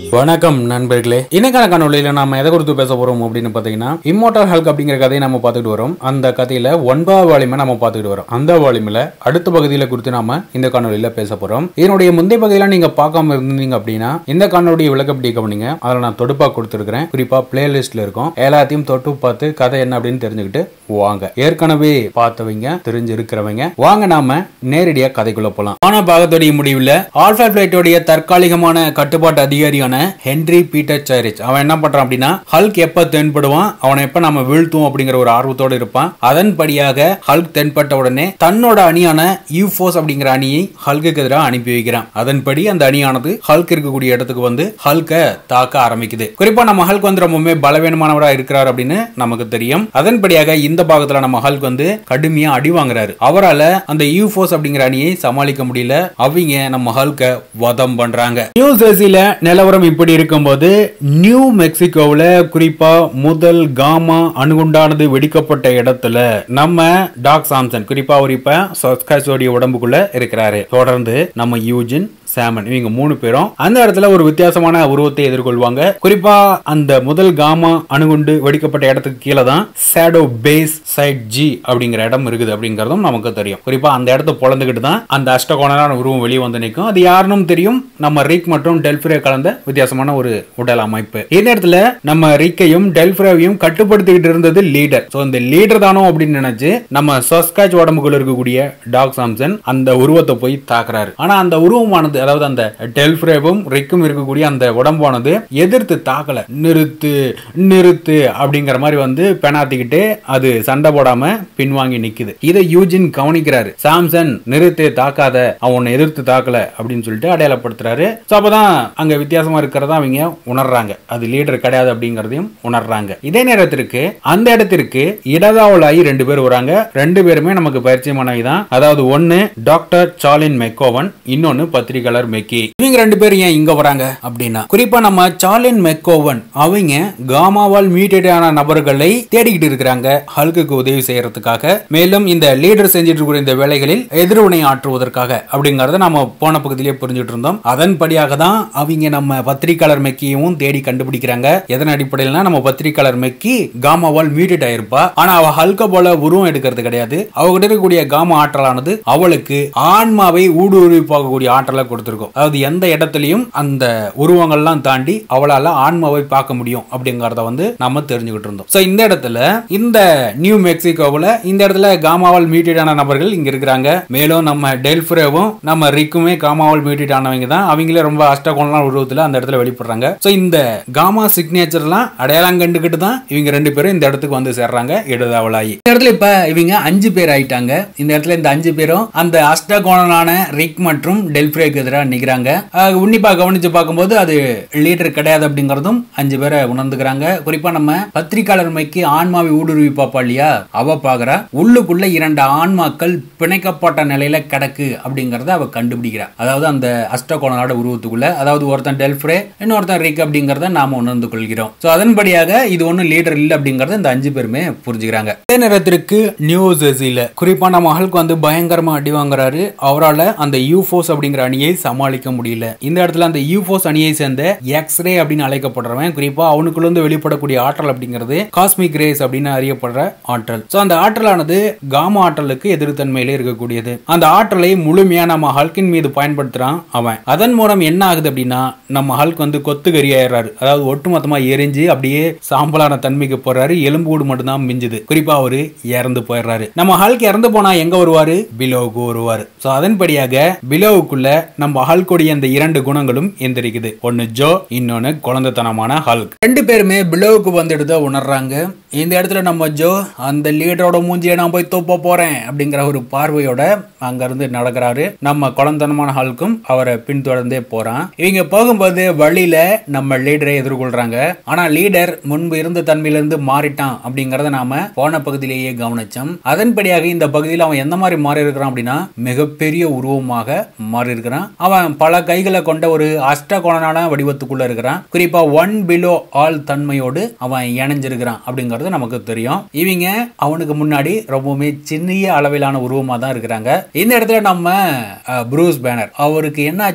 வணக்கம் நண்பர்களே இன்னைக்கான காணொலியில நாம எதை குறித்து பேச போறோம் அப்படின்னு பாத்தீங்கன்னா இம்மோட்டல் ஹல்க் அப்படிங்கிற கதையை நம்ம பார்த்துட்டு வரோம் அந்த கதையில ஒன்பதாவது வால்யூமை நம்ம பார்த்துட்டு வரோம் அந்த வால்யூமில் அடுத்த பகுதியில குறித்து நாம இந்த காணொலியில பேச போறோம் இதனுடைய முந்தைய பகுதியில நீங்க பார்க்காம இருந்தீங்க அப்படின்னா இந்த காணொலிய விளக்கப்படி கவனிங்க அதில் நான் தொடுப்பா கொடுத்துருக்கிறேன் குறிப்பா பிளேலிஸ்ட்ல இருக்கும் எல்லாத்தையும் தொட்டு பார்த்து கதை என்ன அப்படின்னு தெரிஞ்சுக்கிட்டு வாங்க ஏற்கனவே பார்த்தவங்க தெரிஞ்சிருக்கிறவங்க வாங்க நாம நேரடியா கதைக்குள்ள போலாம் ஆனா பாகத்துடைய முடிவுல ஆல்பா பிளைட்டோடைய தற்காலிகமான கட்டுப்பாட்டு அதிகாரியான ஹென்ரி பீட்டர் சைரிச் அவன் என்ன பண்றான் அப்படின்னா ஹல்க் எப்ப தென்படுவான் அவனை எப்ப நம்ம வீழ்த்துவோம் அப்படிங்கிற ஒரு ஆர்வத்தோடு இருப்பான் அதன்படியாக ஹல்க் தென்பட்ட உடனே தன்னோட அணியான யூஃபோஸ் அப்படிங்கிற அணியை ஹல்குக்கு எதிராக அனுப்பி வைக்கிறான் அதன்படி அந்த அணியானது ஹல்க் இருக்கக்கூடிய இடத்துக்கு வந்து ஹல்க தாக்க ஆரம்பிக்குது குறிப்பா நம்ம ஹல்க் வந்து ரொம்பவுமே பலவீனமானவரா இருக்கிறார் அப்படின்னு நமக்கு தெரியும் அதன்படியாக இந்த பாகத்துல நம்ம ஹல்க் வந்து கடுமையா அடி வாங்குறாரு அவரால அந்த யூஃபோஸ் அப்படிங்கிற அணியை சமாளிக்க முடியல அவங்க நம்ம ஹல்க வதம் பண்றாங்க நியூ ஜெர்சில நிலவரம் இப்படி இருக்கும்போது நியூ மெக்சிகோவில் குறிப்பா முதல் காமா அணுகுண்டானது வெடிக்கப்பட்ட இடத்துல நம்ம டாக் சாம்சன் குறிப்பா அவர் இப்ப சஸ்காசோடைய உடம்புக்குள்ள இருக்கிறாரு தொடர்ந்து நம்ம யூஜின் சாமன் இவங்க மூணு பேரும் அந்த இடத்துல ஒரு வித்தியாசமான உருவத்தை எதிர்கொள்வாங்க குறிப்பா அந்த முதல் காமா அணுகுண்டு வெடிக்கப்பட்ட இடத்துக்கு கீழே தான் சேடோ பேஸ் சைட் ஜி அப்படிங்கிற இடம் இருக்குது அப்படிங்கறதும் நமக்கு தெரியும் குறிப்பா அந்த இடத்த பொழந்துகிட்டு தான் அந்த அஷ்டகோணரான உருவம் வெளியே வந்து நிற்கும் அது யாருன்னு தெரியும் நம்ம ரிக் மற்றும் டெல்ஃபிரே கலந்த வித்தியாசமான ஒரு உடல் அமைப்பு இந்த இடத்துல நம்ம ரிக்கையும் டெல்ஃபிரேவையும் கட்டுப்படுத்திக்கிட்டு இருந்தது லீடர் சோ இந்த லீடர் தானோ அப்படின்னு நினைச்சு நம்ம சொஸ்காச் உடம்புக்குள்ள இருக்கக்கூடிய டாக் சாம்சன் அந்த உருவத்தை போய் தாக்குறாரு ஆனா அந்த உருவமானது அதாவது அந்த டெல்ஃபிரேவும் ரிக்கும் இருக்கக்கூடிய அந்த உடம்பானது எதிர்த்து தாக்கல நிறுத்து நிறுத்து அப்படிங்கிற மாதிரி வந்து பெனாத்திக்கிட்டு அது சண்டை போடாம பின்வாங்கி நிக்குது இதை யூஜின் கவனிக்கிறாரு சாம்சன் நிறுத்து தாக்காத அவன் உன்னை எதிர்த்து தாக்கல அப்படின்னு சொல்லிட்டு அடையாளப்படுத்துறாரு சோ அப்பதான் அங்க வித்தியாசமா இருக்கிறதா அவங்க உணர்றாங்க அது லீடர் கிடையாது அப்படிங்கறதையும் உணர்றாங்க இதே நேரத்திற்கு அந்த இடத்திற்கு இடதாவலாகி ரெண்டு பேர் வராங்க ரெண்டு பேருமே நமக்கு பரிச்சயமானவை தான் அதாவது ஒன்னு டாக்டர் சாலின் மெக்கோவன் இன்னொன்னு பத்திரிகையாளர் மெக்கி இவங்க ரெண்டு பேரும் ஏன் இங்க வராங்க அப்படின்னா குறிப்பா நம்ம சாலின் மெக்கோவன் அவங்க காமாவால் மீட்டட் ஆன நபர்களை தேடிக்கிட்டு இருக்கிறாங்க ஹல்குக்கு உதவி செய்யறதுக்காக மேலும் இந்த லீடர் செஞ்சிட்டு இருக்கிற இந்த வேலைகளில் எதிர்வினை ஆற்றுவதற்காக அப்படிங்கறத நம்ம போன பகுதியிலே புரிஞ்சுட்டு இருந்தோம் அதன்படியாக தான் அவங்க நம்ம பத்திரிகையாளர் மெக்கியும் தேடி கண்டுபிடிக்கிறாங்க எதன் அடிப்படையில்னா நம்ம பத்திரிகையாளர் மெக்கி காமாவால் மீட்டட் ஆயிருப்பா ஆனா அவ ஹல்க போல உருவம் எடுக்கிறது கிடையாது அவகிட்ட இருக்கக்கூடிய காமா ஆற்றலானது அவளுக்கு ஆன்மாவை ஊடுருவி பார்க்கக்கூடிய ஆற்றலை கொடுத்திருக்கும் அதாவது எந்த இடத்துலயும் அந்த உருவங்கள்லாம் தாண்டி அவளால ஆன்மாவை பார்க்க முடியும் அப்படிங்கறத வந்து நம்ம தெரிஞ்சுக்கிட்டு இருந்தோம் சோ இந்த இடத்துல இந்த நியூ மெக்சிகோவில் இந்த இடத்துல காமாவால் மீட்டட் ஆன நபர்கள் இங்க இருக்கிறாங்க மேலும் நம்ம டெல்ஃப்ரேவும் நம்ம ரிக்குமே காமாவால் மீட்டட் ஆனவங்க தான் அவங்களே ரொம்ப அஷ்டகோணலாம் உருவத்துல அந்த இடத்துல வெளிப்படுறாங்க சோ இந்த காமா சிக்னேச்சர்லாம் அடையாளம் கண்டுகிட்டு தான் இவங்க ரெண்டு பேரும் இந்த இடத்துக்கு வந்து சேர்றாங்க இடதாவலாகி இந்த இடத்துல இப்ப இவங்க அஞ்சு பேர் ஆயிட்டாங்க இந்த இடத்துல இந்த அஞ்சு பேரும் அந்த அஷ்டகோணனான ரிக் மற்றும் டெல்ஃப்ரேக்கு எதிராக நிக்கிறாங்க ஆஹ் உன்னிப்பா கவனிச்சு பார்க்கும்போது அது லீடர் கிடையாது அப்படிங்கறதும் அஞ்சு பேரை உணர்ந்துக்கிறாங்க குறிப்பா நம்ம பத்திரிகையாளர் மைக்கு ஆன்மாவை ஊடுருவி பார்ப்பா இல்லையா அவ பாக்குறா உள்ளுக்குள்ள இரண்டு ஆன்மாக்கள் பிணைக்கப்பட்ட நிலையில கிடக்கு அப்படிங்கறத அவ கண்டுபிடிக்கிறா அதாவது அந்த அஷ்டகோணனோட உருவத்துக்குள்ள அதாவது ஒருத்தன் டெல்ஃப்ரே இன்னொருத்தன் ரிக் அப்படிங்கறத நாம உணர்ந்து கொள்கிறோம் சோ அதன்படியாக இது ஒன்றும் லீடர் இல்லை அப்படிங்கறத இந்த அஞ்சு பேருமே புரிஞ்சுக்கிறாங்க அதே நேரத்திற்கு நியூ ஜெர்சில குறிப்பா நம்ம மகளுக்கு வந்து பயங்கரமா அடி வாங்குறாரு அவரால் அந்த யூஃபோஸ் அப்படிங்கிற அணியை சமாளிக்க முடியல இந்த இடத்துல அந்த யூஃபோஸ் அணியை சேர்ந்த எக்ஸ்ரே அப்படின்னு அழைக்கப்படுறவன் குறிப்பா அவனுக்குள்ள இருந்து வெளிப்படக்கூடிய ஆற்றல் அப்படிங்கிறது காஸ்மிக் ரேஸ் அப்படின்னு அறியப்படுற ஆற்றல் சோ அந்த ஆற்றலானது காமா ஆற்றலுக்கு எதிர்த்தன்மையிலே இருக்கக்கூடியது அந்த ஆற்றலை முழுமையா நம்ம ஹல்கின் மீது பயன்படுத்துறான் அவன் அதன் மூலம் என்ன ஆகுது அப்படின்னா நம்ம ஹல்க் வந்து கொத்துக்கறி ஆயிடுறாரு அதாவது ஒட்டுமொத்தமா எரிஞ்சு அப்படியே சாம்பலான தன்மைக்கு போறாரு எலும்புக்கூடு மட்டும்தான் மிஞ்சுது குறிப்பா அவரு இறந்து போயிடுறாரு நம்ம ஹல்க் இறந்து போனா எங்க வருவாரு பிலோவுக்கு வருவாரு சோ அதன்படியாக பிலோவுக்குள்ள நம்ம ஹல்கோடைய அந்த இரண்டு குணங்களும் எந்திரிக்குது ஒன்னு ஜோ இன்னொன்னு குழந்தைத்தனமான ஹல்க் ரெண்டு பேருமே பிலோவுக்கு வந்துட்டு உணர்றாங்க இந்த இடத்துல நம்ம ஜோ அந்த லீடரோட மூஞ்சியை நான் போய் தூப்ப போறேன் அப்படிங்கிற ஒரு பார்வையோட அங்க இருந்து நடக்கிறாரு நம்ம குழந்தனமான ஹல்க்கும் அவரை பின்தொடர்ந்தே போறான் இவங்க போகும்போது வழியில நம்ம லீடரை எதிர்கொள்றாங்க ஆனா லீடர் முன்பு இருந்த தன்மையிலிருந்து மாறிட்டான் அப்படிங்கறத நாம போன பகுதியிலேயே கவனிச்சோம் அதன்படியாக இந்த பகுதியில் அவன் எந்த மாதிரி மாறி இருக்கிறான் அப்படின்னா மிகப்பெரிய உருவமாக மாறி இருக்கிறான் அவன் பல கைகளை கொண்ட ஒரு அஷ்டகோணனான வடிவத்துக்குள்ள இருக்கிறான் குறிப்பா ஒன் பிலோ ஆல் தன்மையோடு அவன் இணைஞ்சிருக்கிறான் அப்படிங்கிறது நமக்கு தெரியும் இவங்க அவனுக்கு முன்னாடி ரொம்பவுமே சின்னிய அளவிலான உருவமா தான் இருக்கிறாங்க இந்த இடத்துல நம்ம அஹ், ப்ரூஸ் பேனர் அவருக்கு என்னாச்சு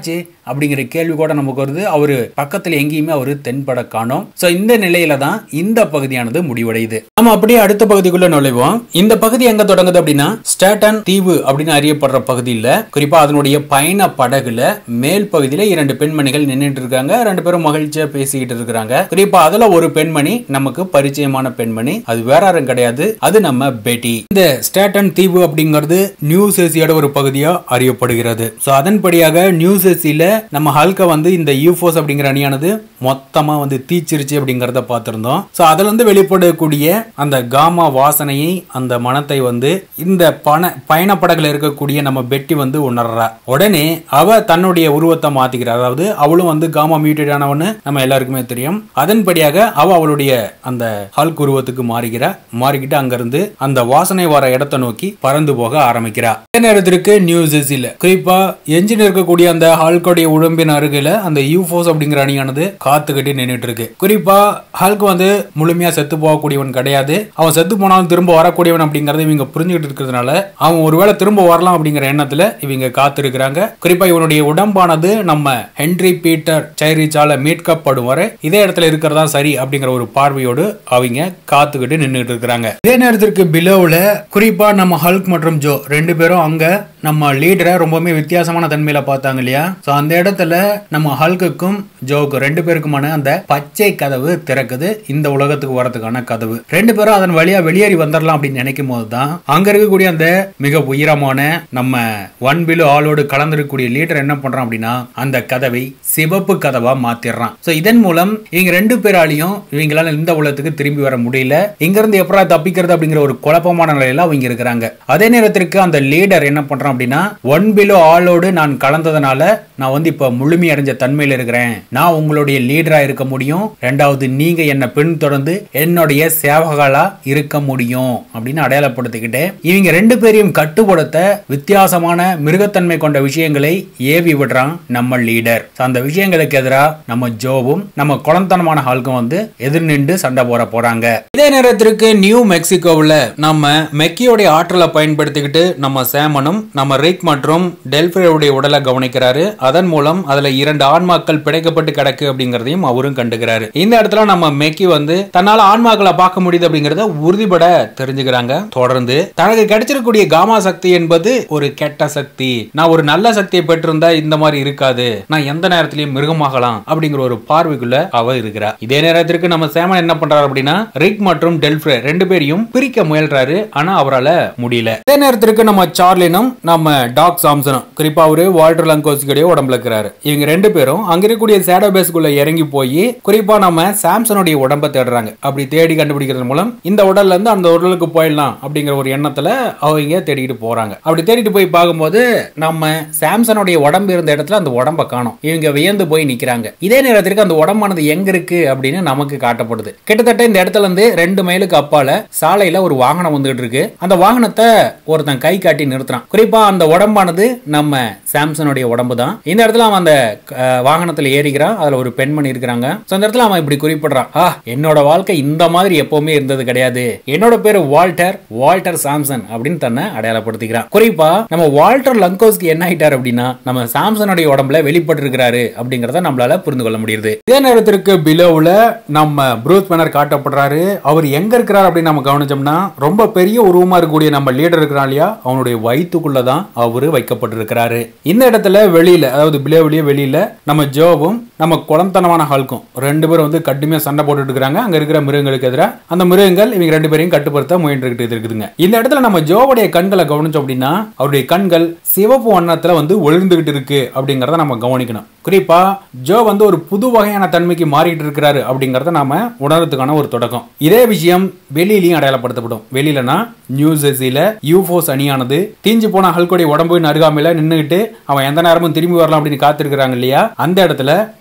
அப்படிங்கிற கேள்வி கூட நமக்கு வருது அவரு பக்கத்துல எங்கேயுமே அவரு தென்பட காணோம் சோ இந்த நிலையில தான் இந்த பகுதியானது முடிவடையுது நம்ம அப்படியே அடுத்த பகுதிக்குள்ள நுழைவோம் இந்த பகுதி எங்க தொடங்குது அப்படின்னா ஸ்டேட்டன் தீவு அப்படின்னு அறியப்படுற பகுதியில் குறிப்பா அதனுடைய பயண படகுல மேல் பகுதியில இரண்டு பெண்மணிகள் நின்றுட்டு இருக்காங்க ரெண்டு பேரும் மகிழ்ச்சியா பேசிக்கிட்டு இருக்கிறாங்க குறிப்பா அதுல ஒரு பெண்மணி நமக்கு பரிச்சயமான பெண்மணி அது வேற யாரும் கிடையாது அது நம்ம பெட்டி இந்த ஸ்டேட்டன் தீவு அப்படிங்கிறது நியூ ஜெர்சியோட ஒரு பகுதியா அறியப்படுகிறது சோ அதன்படியாக நியூ ஜெர்சியில நம்ம ஹல்க வந்து இந்த யூஃபோஸ் அப்படிங்கிற அணியானது மொத்தமா வந்து தீச்சிருச்சு அப்படிங்கறத பார்த்திருந்தோம் சோ அதுல இருந்து வெளிப்படக்கூடிய அந்த காமா வாசனையை அந்த மனத்தை வந்து இந்த பண பயணப்படகுல இருக்கக்கூடிய நம்ம பெட்டி வந்து உணர்றா உடனே அவ தன்னுடைய உருவத்தை மாத்திக்கிறா அதாவது அவளும் வந்து காமா மியூட்டட் ஆனவன்னு நம்ம எல்லாருக்குமே தெரியும் அதன்படியாக அவ அவளுடைய அந்த ஹல்க் உருவத்துக்கு மாறுகிறா மாறிக்கிட்டு அங்கிருந்து அந்த வாசனை வர இடத்தை நோக்கி பறந்து போக ஆரம்பிக்கிறா அதே நேரத்திற்கு நியூ ஜெர்சில குறிப்பா என்ஜின் இருக்கக்கூடிய அந்த ஹால்கோடைய உடம்பின் அருகில அந்த யூஃபோஸ் அப்படிங்கிற அணியானது காத்துக்கிட்டு நின்றுட்டு இருக்கு குறிப்பா ஹல்க் வந்து முழுமையா செத்து போகக்கூடியவன் கிடையாது அவன் செத்து போனாலும் திரும்ப வரக்கூடியவன் அப்படிங்கறத இவங்க புரிஞ்சுக்கிட்டு இருக்கிறதுனால அவன் ஒருவேளை திரும்ப வரலாம் அப்படிங்கிற எண்ணத்துல இவங்க காத்திருக்கிறாங்க குறிப்பா இவனுடைய உடம்பானது நம்ம ஹென்ரி பீட்டர் சைரிச்சால மீட்கப்படும் வரை இதே இடத்துல இருக்கிறதா சரி அப்படிங்கிற ஒரு பார்வையோடு அவங்க காத்துக்கிட்டு நின்றுட்டு இருக்கிறாங்க இதே நேரத்திற்கு பிலோவில் குறிப்பா நம்ம ஹல்க் மற்றும் ஜோ ரெண்டு பேரும் அங்க நம்ம லீடரை ரொம்பவுமே வித்தியாசமான தன்மையில பார்த்தாங்க இல்லையா சோ அந்த இடத்துல நம்ம ஹல்குக்கும் ஜோக்கும் ரெண்டு பேருக்குமான அந்த பச்சை கதவு திறக்குது இந்த உலகத்துக்கு வரதுக்கான கதவு ரெண்டு பேரும் அதன் வழியா வெளியேறி வந்துடலாம் அப்படின்னு நினைக்கும் போது தான் அங்க இருக்கக்கூடிய அந்த மிக உயரமான நம்ம ஒன் பிலோ ஆளோடு கலந்திருக்கக்கூடிய லீடர் என்ன பண்றான் அப்படின்னா அந்த கதவை சிவப்பு கதவா மாத்திடுறான் சோ இதன் மூலம் இவங்க ரெண்டு பேராலையும் இவங்களால இந்த உலகத்துக்கு திரும்பி வர முடியல இங்க இருந்து எப்படா தப்பிக்கிறது அப்படிங்கிற ஒரு குழப்பமான நிலையில அவங்க இருக்கிறாங்க அதே நேரத்திற்கு அந்த லீடர் என்ன பண்றான் அப்படின்னா ஒன் பிலோ ஆளோடு நான் கலந்ததுனால நான் வந்து இப்ப முழுமை அடைஞ்ச தன்மையில இருக்கிறேன் நான் உங்களுடைய லீடரா இருக்க முடியும் ரெண்டாவது நீங்க என்ன பின் தொடர்ந்து என்னுடைய சேவகளா இருக்க முடியும் அப்படின்னு அடையாளப்படுத்திக்கிட்டு இவங்க ரெண்டு பேரையும் கட்டுப்படுத்த வித்தியாசமான மிருகத்தன்மை கொண்ட விஷயங்களை ஏவி விடுறான் நம்ம லீடர் அந்த விஷயங்களுக்கு எதிராக நம்ம ஜோவும் நம்ம குழந்தனமான ஹால்க்கும் வந்து எதிர் நின்று சண்டை போட போறாங்க இதே நேரத்திற்கு நியூ மெக்சிகோவில் நம்ம மெக்கியோடைய ஆற்றலை பயன்படுத்திக்கிட்டு நம்ம சேமனும் நம்ம ரிக் மற்றும் டெல்ஃபியோடைய உடலை கவனிக்கிறாரு அதன் மூலம் அதுல இரண்டு ஆன்மாக்கள் பிடைக்கப்பட்டு கிடக்கு அப்படிங்கறதையும் அவரும் கண்டுக்கிறாரு இந்த இடத்துல நம்ம மெக்கி வந்து தன்னால ஆன்மாக்களை பார்க்க முடியுது அப்படிங்கறத உறுதிபட தெரிஞ்சுக்கிறாங்க தொடர்ந்து தனக்கு கிடைச்சிருக்கக்கூடிய காமா சக்தி என்பது ஒரு கெட்ட சக்தி நான் ஒரு நல்ல சக்தியை பெற்றிருந்தா இந்த மாதிரி இருக்காது நான் எந்த நேரத்திலயும் மிருகமாகலாம் அப்படிங்கிற ஒரு பார்வைக்குள்ள அவ இருக்கிறா இதே நேரத்திற்கு நம்ம சேமன் என்ன பண்றாரு அப்படின்னா ரிக் மற்றும் டெல்ஃப்ரே ரெண்டு பேரையும் பிரிக்க முயல்றாரு ஆனா அவரால முடியல இதே நேரத்திற்கு நம்ம சார்லினும் நம்ம டாக் சாம்சனும் குறிப்பா அவரு வால்டர் லங்கோஸ்கியோட உடம்புல இருக்கிறாரு இவங்க ரெண்டு பேரும் அங்க இருக்கக்கூடிய சேடோ பேஸ்க்குள்ள இறங்கி போய் குறிப்பா நம்ம சாம்சனுடைய உடம்ப தேடுறாங்க அப்படி தேடி கண்டுபிடிக்கிறது மூலம் இந்த உடல்ல இருந்து அந்த உடலுக்கு போயிடலாம் அப்படிங்கிற ஒரு எண்ணத்துல அவங்க தேடிட்டு போறாங்க அப்படி தேடிட்டு போய் பார்க்கும்போது நம்ம சாம்சனுடைய உடம்பு இருந்த இடத்துல அந்த உடம்ப காணும் இவங்க வியந்து போய் நிக்கிறாங்க இதே நேரத்திற்கு அந்த உடம்பானது எங்க இருக்கு அப்படின்னு நமக்கு காட்டப்படுது கிட்டத்தட்ட இந்த இடத்துல இருந்து ரெண்டு மைலுக்கு அப்பால சாலையில ஒரு வாகனம் வந்துகிட்டு இருக்கு அந்த வாகனத்தை ஒருத்தன் கை காட்டி நிறுத்துறான் குறிப்பா அந்த உடம்பானது நம்ம சாம்சனுடைய உடம்பு தான் இந்த இடத்துல அவன் அந்த அஹ், வாகனத்துல ஏறிக்கிறான் அதுல ஒரு பெண்மணி இருக்கிறாங்க So, அந்த இடத்துல அவன் இப்படி குறிப்பிடுறான் ஆ என்னோட வாழ்க்கை இந்த மாதிரி எப்பவுமே இருந்தது கிடையாது என்னோட பேரு வால்டர் வால்டர் சாம்சன் அப்படின்னு தன்னை அடையாளப்படுத்திக்கிறான் குறிப்பா நம்ம வால்டர் லங்கோஸ்க்கு என்ன ஆயிட்டார் அப்படின்னா நம்ம சாம்சனுடைய உடம்புல வெளிப்பட்டு இருக்கிறாரு அப்படிங்கறத நம்மளால புரிந்து கொள்ள முடியுது இதே நேரத்திற்கு பிலோவுல நம்ம ப்ரூஸ் பேனர் காட்டப்படுறாரு அவர் எங்க இருக்கிறார் அப்படின்னு நம்ம கவனிச்சோம்னா ரொம்ப பெரிய உருவமா இருக்கக்கூடிய நம்ம லீடர் இருக்கிறான் இல்லையா அவனுடைய வயிற்றுக்குள்ளதான் அவரு வைக்கப்பட்டிருக்கிறாரு இந்த இடத்துல வெளியில அதாவது பிலோவிலேயே வெளியில நம்ம ஜோவும் நம்ம குளந்தனமான ஹால்க்கும் ரெண்டு பேரும் வந்து கடுமையா சண்டை போட்டுட்டு இருக்காங்க அங்க இருக்கிற மிருகங்களுக்கு எதிராக அந்த மிருகங்கள் இவங்க ரெண்டு பேரையும் கட்டுப்படுத்த முயன்றுகிட்டு இருக்குதுங்க இந்த இடத்துல நம்ம ஜோவுடைய கண்களை கவனிச்சோம் அப்படின்னா அவருடைய கண்கள் சிவப்பு வண்ணத்துல வந்து ஒளிர்ந்துகிட்டு இருக்கு அப்படிங்கறத நம்ம கவனிக்கணும் குறிப்பா ஜோ வந்து ஒரு புது வகையான தன்மைக்கு மாறிட்டு இருக்கிறாரு அப்படிங்கறத நாம உணர்றதுக்கான ஒரு தொடக்கம் இதே விஷயம் வெளியிலயும் அடையாளப்படுத்தப்படும் வெளியிலனா நியூ ஜெர்சியில யூஃபோஸ் அணியானது தீஞ்சு போன ஹல்கோடைய உடம்பின் அருகாமையில நின்னுகிட்டு அவன் எந்த நேரமும் திரும்பி வரலாம் அப்படின்னு காத்திருக்கிறாங்க இல்லையா அந்த இடத்துல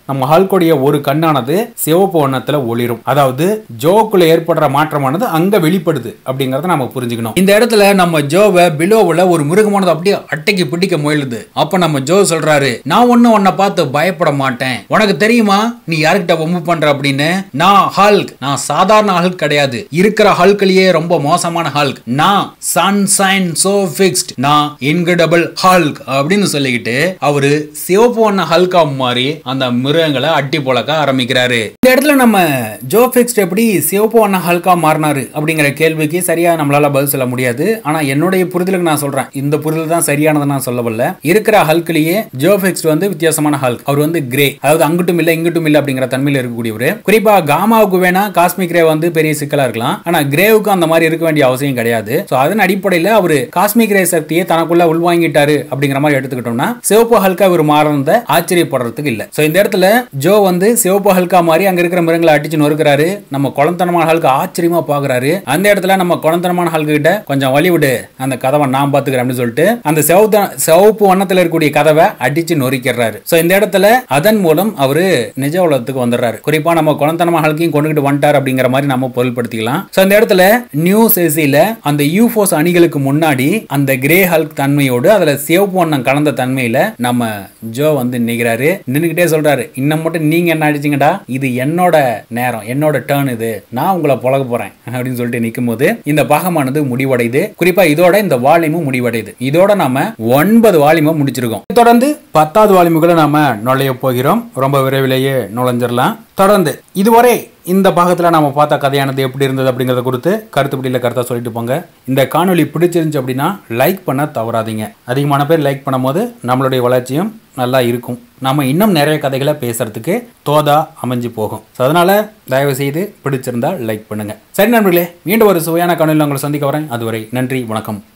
நம்ம ஹல்கோடைய ஒரு கண்ணானது சிவப்பு வண்ணத்துல ஒளிரும் அதாவது ஜோக்குள்ள ஏற்படுற மாற்றமானது அங்க வெளிப்படுது அப்படிங்கறத நம்ம புரிஞ்சுக்கணும் இந்த இடத்துல நம்ம ஜோவை பிலோவில் ஒரு மிருகமானது அப்படியே அட்டைக்கு பிடிக்க முயலுது அப்ப நம்ம ஜோ சொல்றாரு நான் ஒண்ணு உன்னை பார்த்து பயப்பட மாட்டேன் உனக்கு தெரியுமா நீ யாருக்கிட்ட வம்பு பண்ற அப்படின்னு நான் ஹல்க் நான் சாதாரண ஹல்க் கிடையாது இருக்கிற ஹல்க்லயே ரொம்ப மோசமான ஹல்க் நான் சன்சைன் சோ ஃபிக்ஸ்ட் நான் இன்கிரெடிபிள் ஹல்க் அப்படின்னு சொல்லிக்கிட்டு அவரு சிவப்பு வண்ண ஹல்கா மாதிரி அந்த மிருகங்களை அட்டி போலக்க ஆரம்பிக்கிறாரு இந்த இடத்துல நம்ம ஜோ ஃபிக்ஸ்ட் எப்படி சிவப்பு வண்ண ஹல்கா மாறினாரு அப்படிங்கிற கேள்விக்கு சரியா நம்மளால பதில் சொல்ல முடியாது ஆனா என்னுடைய புரிதலுக்கு நான் சொல்றேன் இந்த புரிதல் தான் சரியானதை நான் சொல்லவில்லை இருக்கிற ஹல்க்லயே ஜோ ஃபிக்ஸ்ட் வந்து வித்தியாசமான ஹல்க் அவர் வந்து கிரே அதாவது அங்கிட்டும் இல்ல இங்கிட்டும் இல்ல அப்படிங்கிற தன்மையில இருக்கக்கூடியவர் குறிப்பா காமாவுக்கு வேணா காஸ்மிக் ரே வந்து பெரிய சிக்கலா இருக்கலாம் ஆனா கிரேவுக்கு அந்த மாதிரி இருக்க வேண்டிய அவசியம் கிடையாது சோ அதன் அடிப்படையில அவரு காஸ்மிக் ரே சக்தியை தனக்குள்ள உள்வாங்கிட்டாரு அப்படிங்கிற மாதிரி எடுத்துக்கிட்டோம்னா சிவப்பு ஹல்கா இவர் மாறந்த ஆச்சரியப்படுறதுக்கு இல்ல சோ இந்த இடத்துல ஜோ வந்து சிவப்பு ஹல்கா மாதிரி அங்க இருக்கிற மிருகங்களை அடிச்சு நொறுக்கிறாரு நம்ம குளந்தனமான ஹல்கா ஆச்சரியமா பாக்குறாரு அந்த இடத்துல நம்ம குளந்தனமான ஹல்கு கிட்ட கொஞ்சம் வழி விடு அந்த கதவை நான் பாத்துக்கிறேன் அப்படின்னு சொல்லிட்டு அந்த சிவப்பு சிவப்பு வண்ணத்துல இருக்கக்கூடிய கதவை அடிச்சு நொறுக்கிறாரு சோ இந்த இடத்துல அதன் மூலம் அவரு நிஜ உலகத்துக்கு வந்துடுறாரு குறிப்பா நம்ம குளந்தனமான ஹல்கையும் கொண்டுகிட்டு வந்துட்டார் அப்படிங்கிற மாதிரி நம்ம பொருள்படுத்திக்கலாம் சோ இந்த இடத்துல நியூ செசில அந்த யூஃபோஸ் அணிகளுக்கு முன்னாடி அந்த கிரே ஹல்க் தன்மையோடு அதுல சிவப்பு வண்ணம் கலந்த தன்மையில நம்ம ஜோ வந்து நிக்கிறாரு நின்னுகிட்டே சொல்றாரு இன்னும் மட்டும் நீங்க என்ன அடிச்சீங்கடா இது என்னோட நேரம் என்னோட டேர்ன் இது நான் உங்களை பழக போறேன் அப்படின்னு சொல்லிட்டு நிற்கும் போது இந்த பாகமானது முடிவடையுது குறிப்பா இதோட இந்த வால்யூமும் முடிவடையுது இதோட நாம ஒன்பது வால்யூமை முடிச்சிருக்கோம் தொடர்ந்து பத்தாவது வால்யூமுக்குள்ள நாம நுழைய போகிறோம் ரொம்ப விரைவிலேயே நுழைஞ்சிடலாம் தொடர்ந்து இதுவரை இந்த பாகத்தில் நாம பார்த்த கதையானது எப்படி இருந்தது அப்படிங்கிறத குறித்து கருத்துப்படியில் கருத்தாக சொல்லிட்டு போங்க இந்த காணொளி பிடிச்சிருந்துச்சு அப்படின்னா லைக் பண்ண தவறாதீங்க அதிகமான பேர் லைக் பண்ணும்போது நம்மளுடைய வளர்ச்சியும் நல்லா இருக்கும் நம்ம இன்னும் நிறைய கதைகளை பேசுறதுக்கு தோதா அமைஞ்சு போகும் ஸோ அதனால தயவு செய்து பிடிச்சிருந்தா லைக் பண்ணுங்க சரி நண்பர்களே மீண்டும் ஒரு சுவையான காணொலியில் உங்களை சந்திக்க வரேன் அதுவரை நன்றி வணக்கம்